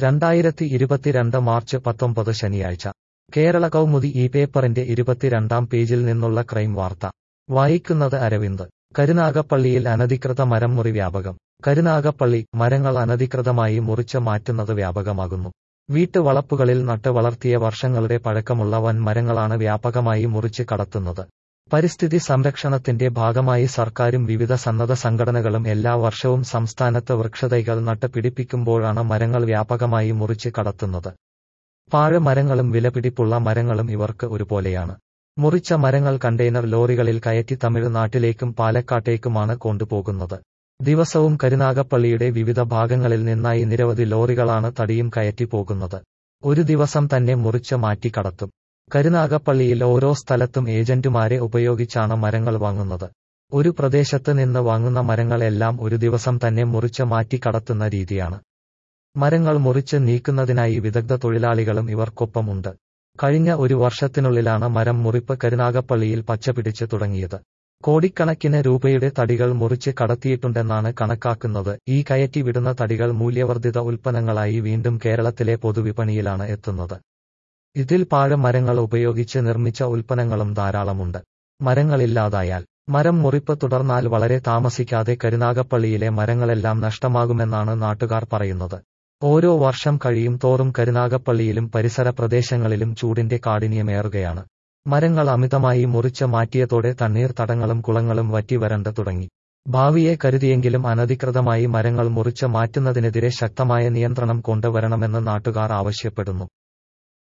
രണ്ടായിരത്തി ഇരുപത്തിരണ്ട് മാർച്ച് പത്തൊമ്പത് ശനിയാഴ്ച കേരള കൗമുദി ഈ പേപ്പറിന്റെ ഇരുപത്തിരണ്ടാം പേജിൽ നിന്നുള്ള ക്രൈം വാർത്ത വായിക്കുന്നത് അരവിന്ദ് കരുനാഗപ്പള്ളിയിൽ അനധികൃത മരം മുറി വ്യാപകം കരുനാഗപ്പള്ളി മരങ്ങൾ അനധികൃതമായി മുറിച്ച് മാറ്റുന്നത് വ്യാപകമാകുന്നു വീട്ടുവളപ്പുകളിൽ നട്ട് വളർത്തിയ വർഷങ്ങളുടെ പഴക്കമുള്ള വൻ മരങ്ങളാണ് വ്യാപകമായി മുറിച്ച് കടത്തുന്നത് പരിസ്ഥിതി സംരക്ഷണത്തിന്റെ ഭാഗമായി സർക്കാരും വിവിധ സന്നദ്ധ സംഘടനകളും എല്ലാ വർഷവും സംസ്ഥാനത്ത് വൃക്ഷതൈകൾ നട്ട് പിടിപ്പിക്കുമ്പോഴാണ് മരങ്ങൾ വ്യാപകമായി മുറിച്ച് കടത്തുന്നത് പാഴമരങ്ങളും വിലപിടിപ്പുള്ള മരങ്ങളും ഇവർക്ക് ഒരുപോലെയാണ് മുറിച്ച മരങ്ങൾ കണ്ടെയ്നർ ലോറികളിൽ കയറ്റി തമിഴ്നാട്ടിലേക്കും പാലക്കാട്ടേക്കുമാണ് കൊണ്ടുപോകുന്നത് ദിവസവും കരുനാഗപ്പള്ളിയുടെ വിവിധ ഭാഗങ്ങളിൽ നിന്നായി നിരവധി ലോറികളാണ് തടിയും കയറ്റി പോകുന്നത് ഒരു ദിവസം തന്നെ മുറിച്ച് മാറ്റി കടത്തും കരുനാഗപ്പള്ളിയിൽ ഓരോ സ്ഥലത്തും ഏജന്റുമാരെ ഉപയോഗിച്ചാണ് മരങ്ങൾ വാങ്ങുന്നത് ഒരു പ്രദേശത്ത് നിന്ന് വാങ്ങുന്ന മരങ്ങൾ എല്ലാം ഒരു ദിവസം തന്നെ മുറിച്ച് മാറ്റി കടത്തുന്ന രീതിയാണ് മരങ്ങൾ മുറിച്ച് നീക്കുന്നതിനായി വിദഗ്ധ തൊഴിലാളികളും ഇവർക്കൊപ്പം ഉണ്ട് കഴിഞ്ഞ ഒരു വർഷത്തിനുള്ളിലാണ് മരം മുറിപ്പ് കരുനാഗപ്പള്ളിയിൽ പച്ചപിടിച്ച് തുടങ്ങിയത് കോടിക്കണക്കിന് രൂപയുടെ തടികൾ മുറിച്ച് കടത്തിയിട്ടുണ്ടെന്നാണ് കണക്കാക്കുന്നത് ഈ കയറ്റി വിടുന്ന തടികൾ മൂല്യവർദ്ധിത ഉൽപ്പന്നങ്ങളായി വീണ്ടും കേരളത്തിലെ പൊതുവിപണിയിലാണ് എത്തുന്നത് ഇതിൽ പാഴമരങ്ങൾ ഉപയോഗിച്ച് നിർമ്മിച്ച ഉൽപ്പന്നങ്ങളും ധാരാളമുണ്ട് മരങ്ങളില്ലാതായാൽ മരം മുറിപ്പ് തുടർന്നാൽ വളരെ താമസിക്കാതെ കരുനാഗപ്പള്ളിയിലെ മരങ്ങളെല്ലാം നഷ്ടമാകുമെന്നാണ് നാട്ടുകാർ പറയുന്നത് ഓരോ വർഷം കഴിയും തോറും കരുനാഗപ്പള്ളിയിലും പരിസര പ്രദേശങ്ങളിലും ചൂടിന്റെ കാഠിന്യമേറുകയാണ് മരങ്ങൾ അമിതമായി മുറിച്ച് മാറ്റിയതോടെ തണ്ണീർത്തടങ്ങളും കുളങ്ങളും വറ്റി വരണ്ട് തുടങ്ങി ഭാവിയെ കരുതിയെങ്കിലും അനധികൃതമായി മരങ്ങൾ മുറിച്ച് മാറ്റുന്നതിനെതിരെ ശക്തമായ നിയന്ത്രണം കൊണ്ടുവരണമെന്ന് നാട്ടുകാർ ആവശ്യപ്പെടുന്നു